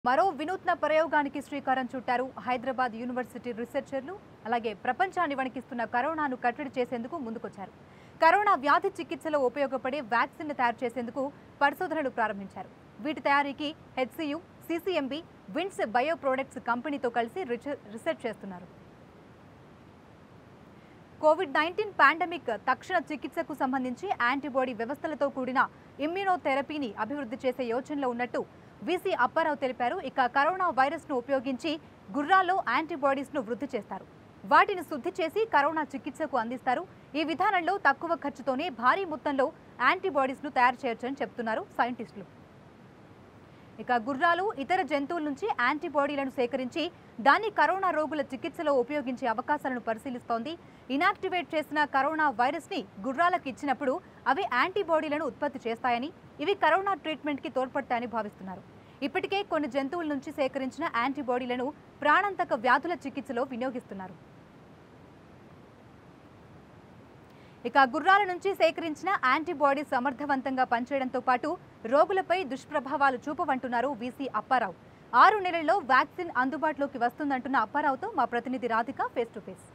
మరో వినూత్న ప్రయోగానికి శ్రీకారం చుట్టారు హైదరాబాద్ యూనివర్సిటీ రీసెర్చర్లు అలాగే ప్రపంచాన్ని వణికిస్తున్న కరోనాను కట్టడి చేసేందుకు ముందుకొచ్చారు కరోనా వ్యాధి చికిత్సలో ఉపయోగపడే వ్యాక్సిన్ తయారు చేసేందుకు పరిశోధనలు ప్రారంభించారు వీటి తయారీకి HCU CCMB Vins Bio Products కంపెనీతో కలిసి రిచ- రీసెర్చ్ చేస్తున్నారు కోవిడ్ నైన్టీన్ పాండమిక్ తక్షణ చికిత్సకు సంబంధించి యాంటీబాడీ వ్యవస్థలతో కూడిన ఇమ్యూనోథెరపీని అభివృద్ధి చేసే యోచనలో ఉన్నట్టు వీసీ అప్పారావు తెలిపారు ఇక కరోనా వైరస్ ను ఉపయోగించి గుర్రాల్లో యాంటీబాడీస్ ను వృద్ధి చేస్తారు వాటిని శుద్ధి చేసి కరోనా చికిత్సకు అందిస్తారు ఈ విధానంలో తక్కువ ఖర్చుతోనే భారీ మొత్తంలో యాంటీబాడీస్ ను తయారు చేయొచ్చని చెప్తున్నారు సైంటిస్టులు ఇక గుర్రాలు ఇతర జంతువుల నుంచి యాంటీబాడీలను సేకరించి దాన్ని కరోనా రోగుల చికిత్సలో ఉపయోగించే అవకాశాలను పరిశీలిస్తోంది ఇనాక్టివేట్ చేసిన కరోనా వైరస్ ని గుర్రాలకు ఇచ్చినప్పుడు అవి యాంటీబాడీలను ఉత్పత్తి చేస్తాయని ఇవి కరోనా ట్రీట్మెంట్ కి తోడ్పడతాయని భావిస్తున్నారు ఇప్పటికే కొన్ని జంతువుల నుంచి సేకరించిన యాంటీబాడీలను ప్రాణాంతక వ్యాధుల చికిత్సలో వినియోగిస్తున్నారు ఇక గుర్రాల నుంచి సేకరించిన యాంటీబాడీ సమర్థవంతంగా పనిచేయడంతో పాటు రోగులపై దుష్ప్రభావాలు చూపవంటున్నారు వీసీ అప్పారావు ఆరు నెలల్లో వ్యాక్సిన్ అందుబాటులోకి వస్తుందంటున్న అప్పారావుతో మా ప్రతినిధి రాధిక ఫేస్ టు ఫేస్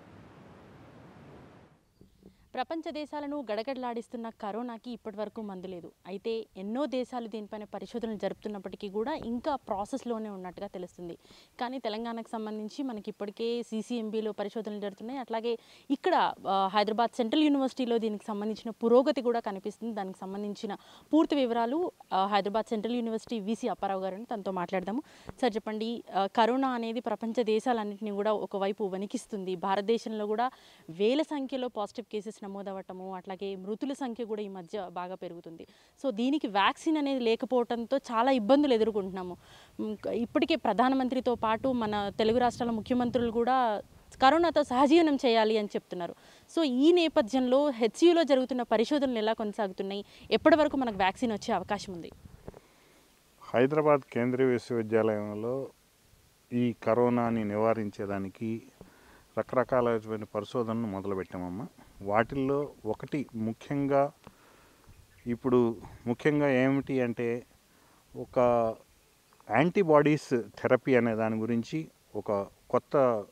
ప్రపంచ దేశాలను గడగడలాడిస్తున్న కరోనాకి ఇప్పటివరకు మందు లేదు అయితే ఎన్నో దేశాలు దీనిపైన పరిశోధనలు జరుపుతున్నప్పటికీ కూడా ఇంకా ప్రాసెస్లోనే ఉన్నట్టుగా తెలుస్తుంది కానీ తెలంగాణకు సంబంధించి మనకి ఇప్పటికే సీసీఎంబీలో పరిశోధనలు జరుగుతున్నాయి అట్లాగే ఇక్కడ ఆ, హైదరాబాద్ సెంట్రల్ యూనివర్సిటీలో దీనికి సంబంధించిన పురోగతి కూడా కనిపిస్తుంది దానికి సంబంధించిన పూర్తి వివరాలు ఆ, Hyderabad Central University VC Apparao గారిని తనతో మాట్లాడదాము సార్ చెప్పండి ఆ, కరోనా అనేది ప్రపంచ దేశాలన్నింటినీ కూడా ఒకవైపు వణికిస్తుంది భారతదేశంలో కూడా వేల సంఖ్యలో పాజిటివ్ కేసెస్ నమోదవటము అట్లాగే మృతుల సంఖ్య కూడా ఈ మధ్య బాగా పెరుగుతుంది సో దీనికి వ్యాక్సిన్ అనేది లేకపోవడంతో చాలా ఇబ్బందులు ఎదుర్కొంటున్నాము మ్, క- ఇప్పటికే ప్రధానమంత్రితో పాటు మన తెలుగు రాష్ట్రాల ముఖ్యమంత్రులు కూడా కరోనాతో సహజీవనం చేయాలి అని చెప్తున్నారు సో ఈ నేపథ్యంలో హెచ్సియులో జరుగుతున్న పరిశోధనలు ఎలా కొనసాగుతున్నాయి ఎప్పటి వరకు మనకు వ్యాక్సిన్ వచ్చే అవకాశం ఉంది హైదరాబాద్ కేంద్రీయ విశ్వవిద్యాలయంలో ఈ కరోనాని నివారించేదానికి రకరకాలైన పరిశోధనలు మొదలుపెట్టామమ్మా వాటిల్లో ఒకటి ముఖ్యంగా ఇప్పుడు ముఖ్యంగా ఏమిటి అంటే ఒక యాంటీబాడీస్ థెరపీ అనే దాని గురించి ఒక కొత్త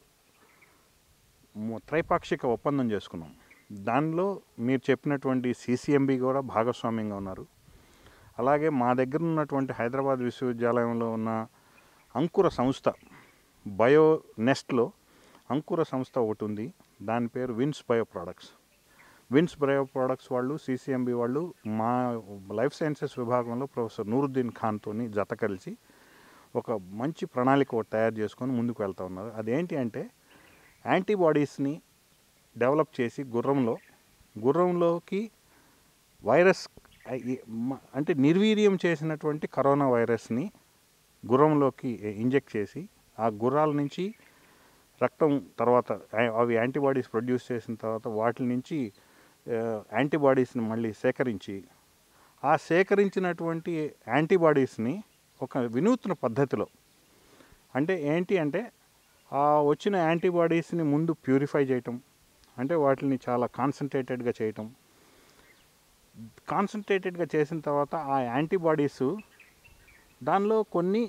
ము- త్రైపాక్షిక ఒప్పందం చేసుకున్నాం దానిలో మీరు చెప్పినటువంటి సిసిఎంబి కూడా భాగస్వామ్యంగా ఉన్నారు అలాగే మా దగ్గర ఉన్నటువంటి హైదరాబాద్ విశ్వవిద్యాలయంలో ఉన్న అంకుర సంస్థ బయో నెస్ట్లో అంకుర సంస్థ ఒకటి ఉంది దాని పేరు Vins Bio Products Vins Bio Products వాళ్ళు సిసిఎంబి వాళ్ళు మా లైఫ్ సైన్సెస్ విభాగంలో ప్రొఫెసర్ నూరుద్దీన్ ఖాన్తోని జత కలిసి ఒక మంచి ప్రణాళిక ఒకటి తయారు చేసుకొని ముందుకు వెళ్తూ ఉన్నారు అదేంటి అంటే యాంటీబాడీస్ని డెవలప్ చేసి గుర్రంలో గుర్రంలోకి వైరస్ ఐ- ఈ- మ- అంటే నిర్వీర్యం చేసినటువంటి కరోనా వైరస్ని గుర్రంలోకి ఇంజెక్ట్ చేసి ఆ గుర్రాల నుంచి రక్తం తర్వాత ఆ- అవి యాంటీబాడీస్ ప్రొడ్యూస్ చేసిన తర్వాత వాటి నుంచి ఆ, యాంటీబాడీస్ని మళ్ళీ సేకరించి ఆ సేకరించినటువంటి యాంటీబాడీస్ని ఒక వినూత్న పద్ధతిలో అంటే ఏంటి అంటే ఆ వచ్చిన యాంటీబాడీస్ని ముందు ప్యూరిఫై చేయటం అంటే వాటిని చాలా కాన్సన్ట్రేటెడ్గా చేయటం కాన్సన్ట్రేటెడ్గా చేసిన తర్వాత ఆ యాంటీబాడీస్ దానిలో కొన్ని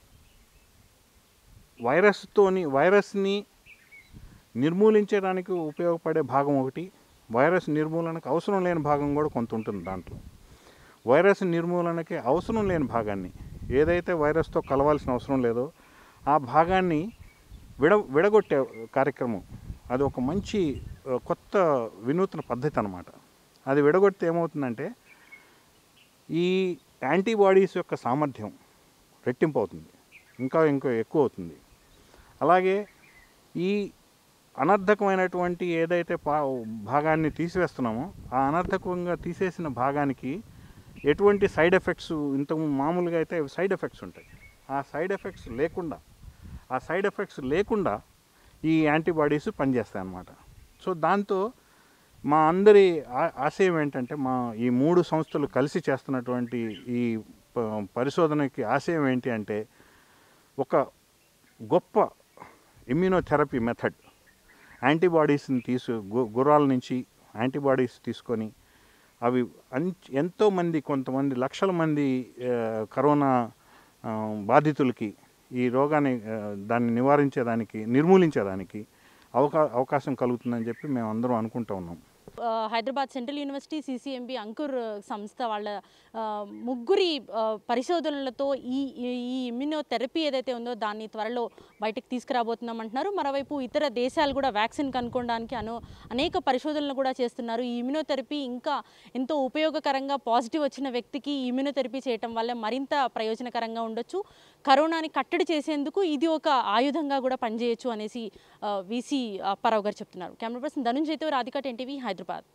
వైరస్తోని వైరస్ని నిర్మూలించడానికి ఉపయోగపడే భాగం ఒకటి వైరస్ నిర్మూలనకు అవసరం లేని భాగం కూడా కొంత ఉంటుంది దాంట్లో వైరస్ నిర్మూలనకి అవసరం లేని భాగాన్ని ఏదైతే వైరస్తో కలవాల్సిన అవసరం లేదో ఆ భాగాన్ని విడ విడగొట్టే కార్యక్రమం అది ఒక మంచి ఆ, కొత్త వినూత్న పద్ధతి అనమాట అది విడగొడితే ఏమవుతుందంటే ఈ యాంటీబాడీస్ యొక్క సామర్థ్యం రెట్టింపు అవుతుంది ఇంకా ఇంకా ఎక్కువ అవుతుంది అలాగే ఈ అనర్థకమైనటువంటి ఏదైతే పా భాగాన్ని తీసివేస్తున్నామో ఆ అనర్థకంగా తీసేసిన భాగానికి ఎటువంటి సైడ్ ఎఫెక్ట్స్ ఇంత మామూలుగా అయితే సైడ్ ఎఫెక్ట్స్ ఉంటాయి ఆ సైడ్ ఎఫెక్ట్స్ లేకుండా ఆ సైడ్ ఎఫెక్ట్స్ లేకుండా ఈ యాంటీబాడీస్ పనిచేస్తాయి అన్నమాట సో దాంతో మా అందరి ఆ- ఆశయం ఏంటంటే మా ఈ మూడు సంస్థలు కలిసి చేస్తున్నటువంటి ఈ ప- పరిశోధనకి ఆశయం ఏంటి అంటే ఒక గొప్ప ఇమ్యూనోథెరపీ మెథడ్ యాంటీబాడీస్ని తీసు గు- గుర్రాల నుంచి యాంటీబాడీస్ తీసుకొని అవి అంచ్ ఎంతోమంది కొంతమంది లక్షల మంది ఆ, కరోనా ఆ, బాధితులకి ఈ రోగాన్ని ఆ, దాన్ని నివారించేదానికి నిర్మూలించేదానికి అవకా అవకాశం కలుగుతుందని చెప్పి మేము అందరం అనుకుంటూ ఉన్నాం ఆ, Hyderabad Central University CCMB Ankur సంస్థ వాళ్ళ ఆ, ముగ్గురి ఆ, పరిశోధనలతో ఈ ఈ- ఈ ఇమ్యూనోథెరపీ ఏదైతే ఉందో దాన్ని త్వరలో బయటకు తీసుకురాబోతున్నాం అంటున్నారు మరోవైపు ఇతర దేశాలు కూడా వ్యాక్సిన్ కనుక్కోవడానికి అను అనేక పరిశోధనలు కూడా చేస్తున్నారు ఈ ఇమ్యూనోథెరపీ ఇంకా ఎంతో ఉపయోగకరంగా పాజిటివ్ వచ్చిన వ్యక్తికి ఈ ఇమ్యూనోథెరపీ చేయటం వల్ల మరింత ప్రయోజనకరంగా ఉండొచ్చు కరోనాని కట్టడి చేసేందుకు ఇది ఒక ఆయుధంగా కూడా పనిచేయొచ్చు అనేసి వీసీ అప్పారావు గారు చెప్తున్నారు కెమెరా పర్సన్ ధనుంజయ్తో రాధికా టెన్ టీవీ హైదరాబాద్